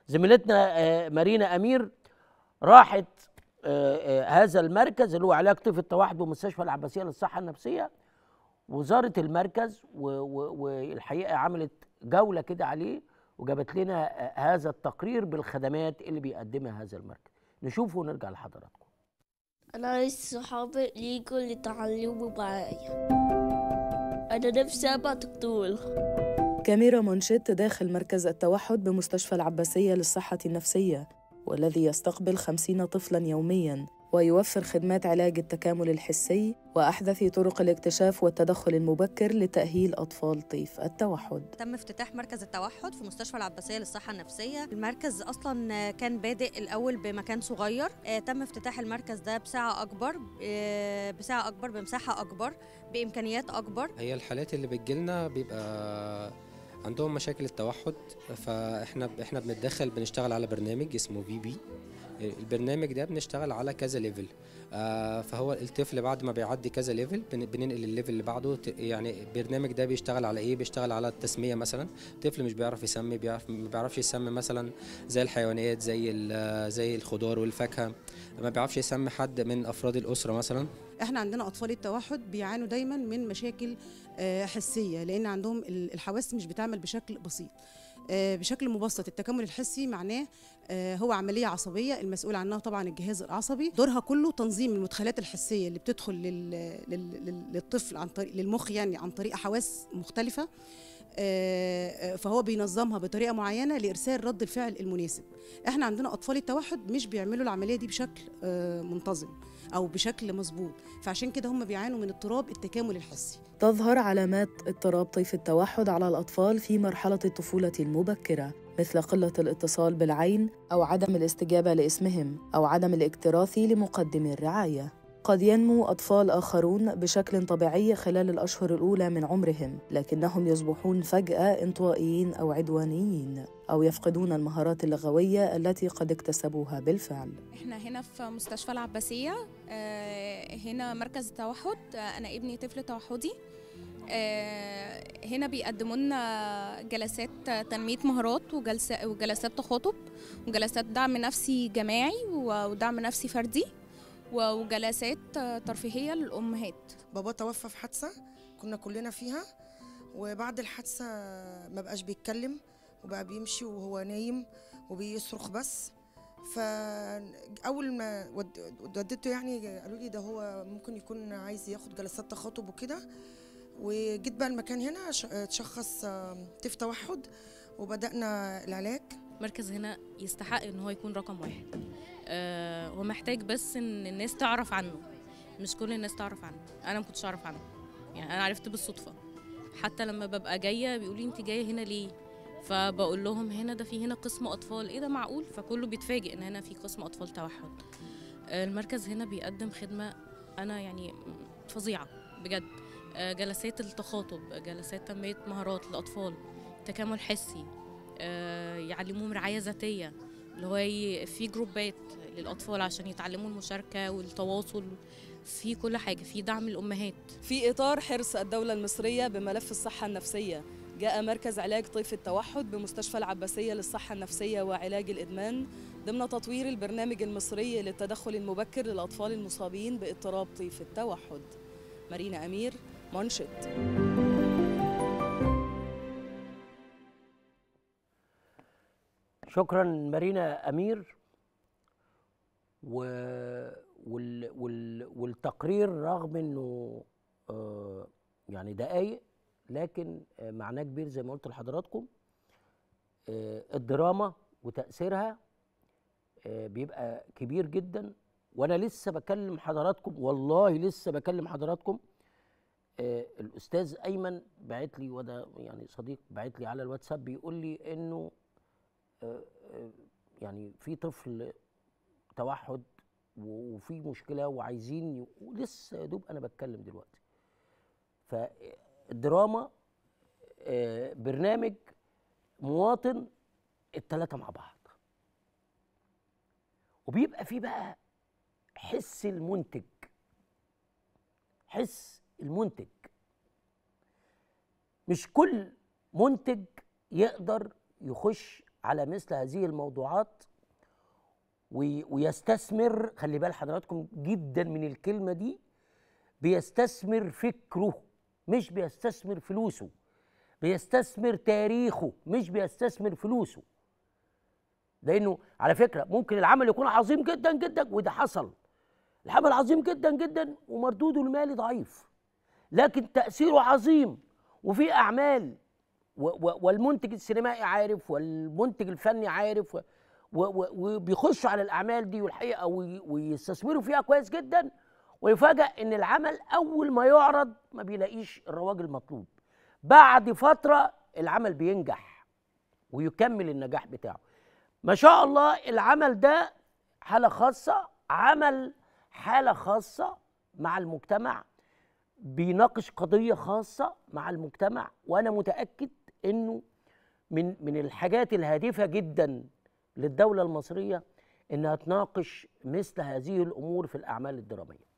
زميلتنا آه، مارينا امير راحت آه، آه، هذا المركز اللي هو علاج طفل التوحد بمستشفى العباسيه للصحه النفسيه وزاره المركز و- و- والحقيقه عملت جوله كده عليه وجابت لنا آه، هذا التقرير بالخدمات اللي بيقدمها هذا المركز نشوفه ونرجع لحضراتكم أنا عايز صحابي يجوا يتعلموا معايا أنا نفسي أبقى دكتور كاميرا منشط داخل مركز التوحد بمستشفى العباسية للصحة النفسية والذي يستقبل خمسين طفلاً يومياً ويوفر خدمات علاج التكامل الحسي وأحدث طرق الاكتشاف والتدخل المبكر لتأهيل أطفال طيف التوحد تم افتتاح مركز التوحد في مستشفى العباسية للصحة النفسية المركز أصلا كان بادئ الأول بمكان صغير آه، تم افتتاح المركز ده بسعة أكبر آه، بسعة أكبر بمساحة أكبر بإمكانيات أكبر هي الحالات اللي بتجيلنا بيبقى عندهم مشاكل التوحد فاحنا احنا بنتدخل بنشتغل على برنامج اسمه في بي البرنامج ده بنشتغل على كذا ليفل آه، فهو الطفل بعد ما بيعدي كذا ليفل بن- بننقل الليفل اللي بعده ت- يعني البرنامج ده بيشتغل على ايه بيشتغل على التسميه مثلا طفل مش بيعرف يسمي بيعرف ما بيعرفش يسمي مثلا زي الحيوانات زي ال- زي الخضار والفاكهه ما بيعرفش يسمي حد من افراد الاسره مثلا احنا عندنا اطفال التوحد بيعانوا دايما من مشاكل آه، حسيه لان عندهم ال- الحواس مش بتعمل بشكل بسيط آه، بشكل مبسط التكامل الحسي معناه آه، هو عمليه عصبيه المسؤول عنها طبعا الجهاز العصبي دورها كله تنظيم المدخلات الحسيه اللي بتدخل لل- لل- لل- للطفل عن طريق للمخ يعني عن طريق حواس مختلفه آه، آه، فهو بينظمها بطريقه معينه لارسال رد الفعل المناسب احنا عندنا اطفال التوحد مش بيعملوا العمليه دي بشكل آه، منتظم او بشكل مظبوط فعشان كده هم بيعانوا من اضطراب التكامل الحسي تظهر علامات اضطراب طيف التوحد على الأطفال في مرحلة الطفولة المبكرة مثل قلة الاتصال بالعين أو عدم الاستجابة لاسمهم أو عدم الاكتراث لمقدم الرعاية قد ينمو أطفال آخرون بشكل طبيعي خلال الأشهر الأولى من عمرهم لكنهم يصبحون فجأة انطوائيين أو عدوانيين أو يفقدون المهارات اللغوية التي قد اكتسبوها بالفعل احنا هنا في مستشفى العباسية آه، هنا مركز التوحد آه، أنا ابني طفل توحدي آه، هنا بيقدموا لنا جلسات تنمية مهارات وجلسة وجلسات تخاطب وجلسات دعم نفسي جماعي و- ودعم نفسي فردي و- وجلسات آه، ترفيهية للأمهات بابا توفى في حادثة كنا كلنا فيها وبعد الحادثة ما بقاش بيتكلم وبقى بيمشي وهو نايم وبيصرخ بس فأول ما ود- وديته يعني قالوا لي ده هو ممكن يكون عايز ياخد جلسات تخاطب وكده وجيت بقى المكان هنا ش- اتشخص آه، طيف توحد وبدأنا العلاج مركز هنا يستحق ان هو يكون رقم واحد آه هو محتاج بس ان الناس تعرف عنه مش كل الناس تعرف عنه انا ما كنتش اعرف عنه يعني انا عرفت بالصدفه حتى لما ببقى جايه بيقولوا لي انت جايه هنا ليه فبقول لهم هنا ده في هنا قسم اطفال ايه ده معقول فكله بيتفاجئ ان هنا في قسم اطفال توحد آه المركز هنا بيقدم خدمه انا يعني فظيعه بجد آه جلسات التخاطب جلسات تنميه مهارات للاطفال تكامل حسي آه، يعلموهم رعايه ذاتيه اللي هو ي- في جروبات للاطفال عشان يتعلموا المشاركه والتواصل في كل حاجه في دعم الامهات في إطار حرص الدولة المصرية بملف الصحة النفسية جاء مركز علاج طيف التوحد بمستشفى العباسية للصحة النفسية وعلاج الإدمان ضمن تطوير البرنامج المصري للتدخل المبكر للأطفال المصابين باضطراب طيف التوحد مارينا أمير منشط شكرا مارينا امير و... وال... وال... والتقرير رغم انه آه يعني دقايق لكن آه معناه كبير زي ما قلت لحضراتكم آه الدراما وتاثيرها آه بيبقى كبير جدا وانا لسه بكلم حضراتكم والله لسه بكلم حضراتكم آه الاستاذ ايمن بعت لي وده يعني صديق بعت لي على الواتساب بيقول لي انه آه، آه، يعني في طفل توحد و- وفي مشكله وعايزين ي- ولسه يا دوب انا بتكلم دلوقتي فالدراما آه، برنامج مواطن التلاتة مع بعض وبيبقى فيه بقى حس المنتج حس المنتج مش كل منتج يقدر يخش على مثل هذه الموضوعات وي- ويستثمر خلي بال حضراتكم جدا من الكلمه دي بيستثمر فكره مش بيستثمر فلوسه بيستثمر تاريخه مش بيستثمر فلوسه لانه على فكره ممكن العمل يكون عظيم جدا جدا وده حصل العمل عظيم جدا جدا ومردوده المالي ضعيف لكن تاثيره عظيم وفي اعمال و و والمنتج السينمائي عارف والمنتج الفني عارف و و و وبيخشوا على الاعمال دي والحقيقه وي- ويستثمروا فيها كويس جدا ويفاجأ ان العمل اول ما يعرض ما بيلاقيش الرواج المطلوب بعد فتره العمل بينجح ويكمل النجاح بتاعه ما شاء الله العمل ده حاله خاصه عمل حاله خاصه مع المجتمع بيناقش قضيه خاصه مع المجتمع وانا متاكد انه من من الحاجات الهادفه جدا للدوله المصريه انها تناقش مثل هذه الامور في الاعمال الدراميه